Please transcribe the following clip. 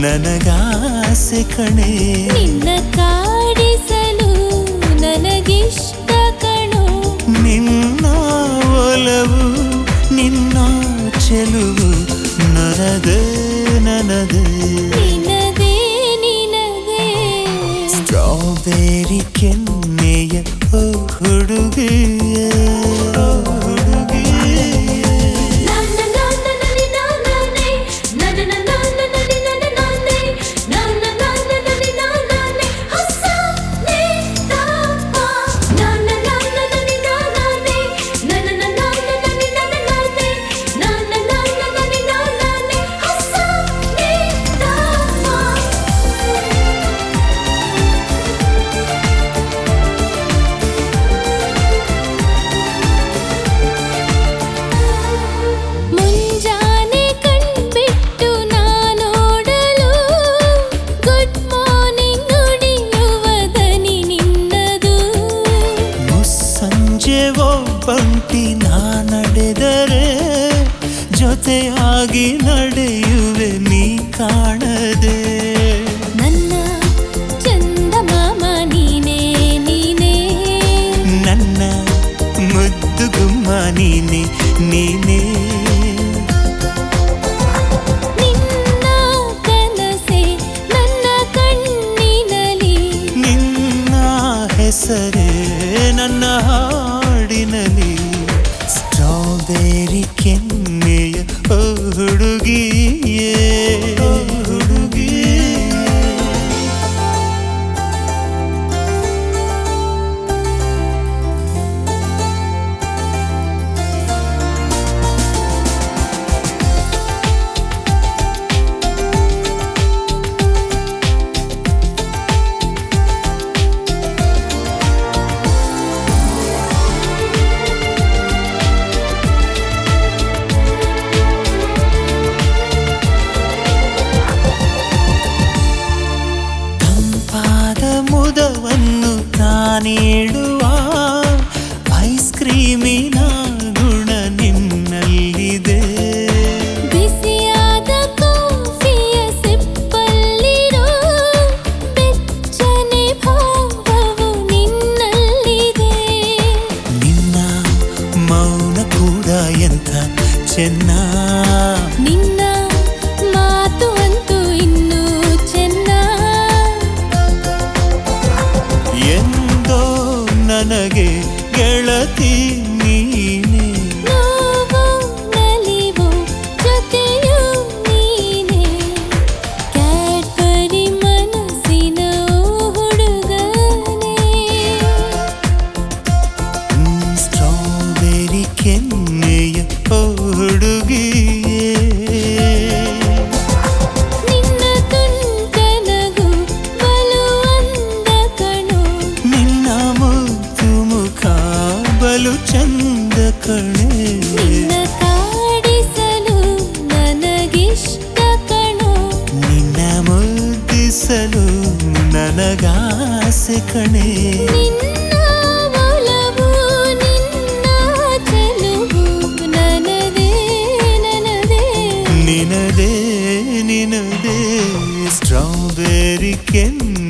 ನನಗಾಸೆ ಕಣೆ ನಿನ್ನ ಕಾಡಿಸಲು ನನಗಿಷ್ಟ ಕಣೋ ನಿನ್ನ ಒಲವು ನಿನ್ನ ಚೆಲುವು ನನದೇ ನನದೇ ನಿನದೇ ನಿನದೇ ಸ್ಟ್ರಾಬೆರಿ ಕೆನ್ನೆಯ ಓ ಹುಡುಗಿಯೇ ಓ ಹುಡುಗಿಯೇ ಮುಂಜಾನೆ ಕಣ್ಬಿಟ್ಟು ನಾನೋಡಲು ಗುಡ್ ಮಾರ್ನಿಂಗ್ ನುಡಿಯುವ ದನಿ ನಿನ್ನದು ಮುಸ್ಸಂಜೆ ಒಬ್ಬಂಟಿ ನಾ ನಡೆದರೆ ಜೊತೆಯಾಗಿ ನಡೆಯುವೆ ನೀ ಕಾಣದೆ ನನ್ನ ಚಂದಮಾಮ ನೀನೇ ನೀನೇ ನನ್ನ ಮುದ್ದು ಗುಮ್ಮ ನೀನೆ ನೀನೇ ನಿನ್ನ ಕನಸೆ ನನ್ನ ಕಣ್ಣಿನಲಿ ನಿನ್ನ ಹೆಸರೇ ನನ್ನ ಹಾಡಿನಲ್ಲಿ ಸ್ಟ್ರಾಬೆರಿ ಕೆನ್ನೆಯ ಓ ಹುಡುಗಿಯೇ ಓ ಹುಡುಗಿಯೇ ತಂಪಾದ ಮುದವನ್ನು ನಾನೇಳುವ ಐಸ್ ಕ್ರೀಮಿನ ಗುಣ ನಿನ್ನಲ್ಲಿದೆ ಬಿಸಿಯಾದ ಕಾಫಿಯ ಸಿಪ್ಪಲ್ಲಿರೋ ಬೆಚ್ಚನೆ ಭಾವವು ನಿನ್ನಲ್ಲಿದೆ ನಿನ್ನ ಮೌನ ಕೂಡ ಎಂಥ ಚೆನ್ನ ನಿನ್ನ ಮಾತು ಅಂತೂ ಇನ್ನೂ ಚೆನ್ನ ಎಂದೋ ನನಗೆ ಗೆಳತಿ ನೀನೆ ನೋವು ನಲಿವು ಜೊತೆಯೂ ನೀನೆ ಕ್ಯಾಡ್ಬರಿ ಮನಸ್ಸಿನ ಹುಡುಗನೇ ಸ್ಟ್ರಾಬೆರಿ ಕೆನ್ನೆಯ ಓ ಹುಡುಗಿಯೇ ನಿನ್ನ ತುಂಟನಗು ಬಲು ಅಂದ ಕಣೋ ನಿನ್ನ ಮುದ್ದು ಮುಖ ಬಲು ಚಂದ ಕಣೆ ನಿನ್ನ ಕಾಡಿಸಲು ನನಗಿಷ್ಟ ಕಣೋ ನಿನ್ನ ಮುದ್ದಿಸಲು ನನಗಾಸೆ ಕಣೆ ನಿನ್ನ ಒಲವು ನಿನ್ನ ಚೆಲುವು ನನದೇ ನನದೇ ನಿನದೇ ನಿನದೇ ಸ್ಟ್ರಾಬೆರಿ ಕೆನ್ನೆ